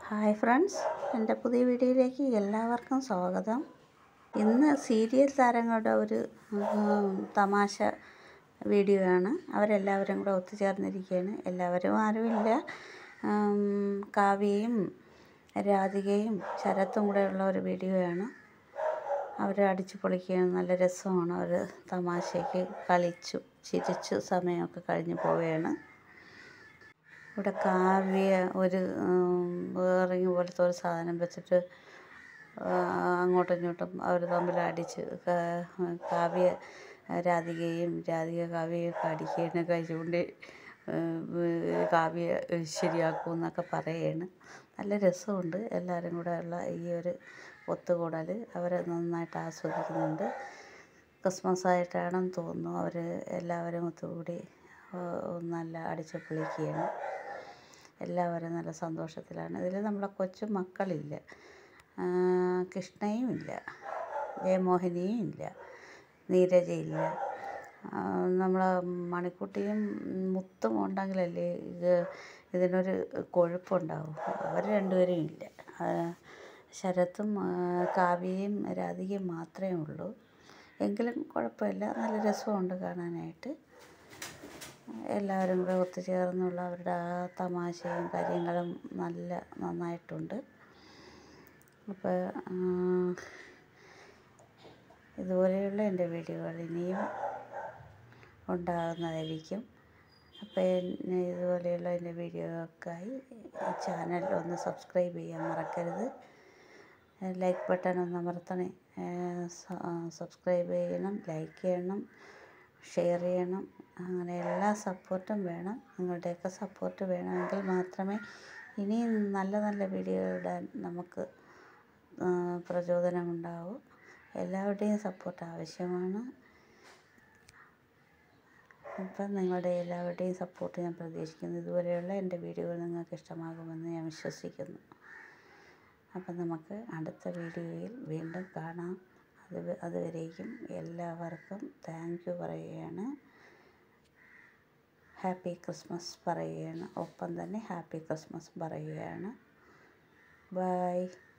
hi friends എൻ്റെ പുതിയ വീഡിയോയിലേക്ക് എല്ലാവർക്കും സ്വാഗതം ഇന്ന് സീരിയൽ താരങ്ങളുടെ ഒരു ഉം, തമാശ വീഡിയോ ആണ് അവരെല്ലാവരും കൂടെ ഒത്തുചേർന്നിരിക്കുകയാണ് എല്ലാവരും ആരുമില്ല ഉം, കാവ്യയും രാധികയും ശരത്തും കൂടെയുള്ള ഒരു വീഡിയോയാണ് അവർ അടിച്ചു പൊളിക്കുകയാണ് നല്ല രസമാണ് അവർ തമാശയ്ക്ക് കളിച്ചു ചിരിച്ചു സമയമൊക്കെ കഴിഞ്ഞ് പോവുകയാണ് ഇവിടെ കാവ്യ ഒരു വേറിങ് പോലത്തെ ഒരു സാധനം വെച്ചിട്ട് ആ, അങ്ങോട്ടും ഇങ്ങോട്ടും അവർ തമ്മിൽ അടിച്ച് കാ- കാവ്യ രാധികയും രാധിക കാവ്യയും ഒക്കെ അടിക്കുകയാണ് കൈ ചൂണ്ടി ഏഹ്, കാവ്യ ശരിയാക്കും എന്നൊക്കെ പറയുകയാണ് നല്ല രസമുണ്ട് എല്ലാവരും കൂടെ ഉള്ള ഈ ഒരു ഒത്തുകൂടൽ അവർ നന്നായിട്ട് ആസ്വദിക്കുന്നുണ്ട് ക്രിസ്മസ് ആയിട്ടാണെന്ന് തോന്നുന്നു അവർ എല്ലാവരും ഒത്തുകൂടി ഏഹ്, നല്ല അടിച്ച് പൊളിക്കുകയാണ് എല്ലാവരും നല്ല സന്തോഷത്തിലാണ് ഇതിൽ നമ്മളെ കൊച്ചു മക്കളില്ല ആ, കൃഷ്ണയും ഇല്ല ജയമോഹിനിയും ഇല്ല നീരജയില്ല ആ, നമ്മളെ മണിക്കുട്ടിയും മുത്തും ഉണ്ടെങ്കിലല്ലേ ഇത് ഇതിനൊരു കൊഴുപ്പുണ്ടാവും അവർ രണ്ടുപേരും ഇല്ല ആ, ശരത്തും ആ, കാവ്യയും രാധികയും മാത്രമേ ഉള്ളൂ എങ്കിലും കുഴപ്പമില്ല നല്ല രസമുണ്ട് കാണാനായിട്ട് എല്ലാവരും കൂടെ ഒത്തുചേർന്നുള്ള അവരുടെ ആ തമാശയും കാര്യങ്ങളും നല്ല നന്നായിട്ടുണ്ട് അപ്പോൾ ഇതുപോലെയുള്ള എൻ്റെ വീഡിയോകൾ ഇനിയും ഉണ്ടാകുന്നതായിരിക്കും അപ്പോൾ എന്നെ ഇതുപോലെയുള്ള എൻ്റെ വീഡിയോകൾക്കായി ചാനൽ ഒന്ന് സബ്സ്ക്രൈബ് ചെയ്യാൻ മറക്കരുത് ലൈക്ക് ബട്ടൺ ഒന്ന് അമർത്തണേ സബ്സ്ക്രൈബ് ചെയ്യണം ലൈക്ക് ചെയ്യണം ഷെയർ ചെയ്യണം അങ്ങനെ എല്ലാ സപ്പോർട്ടും വേണം നിങ്ങളുടെയൊക്കെ സപ്പോർട്ട് വേണമെങ്കിൽ മാത്രമേ ഇനിയും നല്ല നല്ല വീഡിയോ ഇടാൻ നമുക്ക് ആ, പ്രചോദനമുണ്ടാവൂ എല്ലാവരുടെയും സപ്പോർട്ട് ആവശ്യമാണ് അപ്പം നിങ്ങളുടെ എല്ലാവരുടെയും സപ്പോർട്ട് ഞാൻ പ്രതീക്ഷിക്കുന്നു ഇതുപോലെയുള്ള എൻ്റെ വീഡിയോകൾ നിങ്ങൾക്ക് ഇഷ്ടമാകുമെന്ന് ഞാൻ വിശ്വസിക്കുന്നു അപ്പം നമുക്ക് അടുത്ത വീഡിയോയിൽ വീണ്ടും കാണാം അത് അതുവരേക്കും എല്ലാവർക്കും താങ്ക് യു പറയുകയാണ് ഹാപ്പി ക്രിസ്മസ് പറയുകയാണ് ഒപ്പം തന്നെ ഹാപ്പി ക്രിസ്മസ് പറയുകയാണ് ബൈ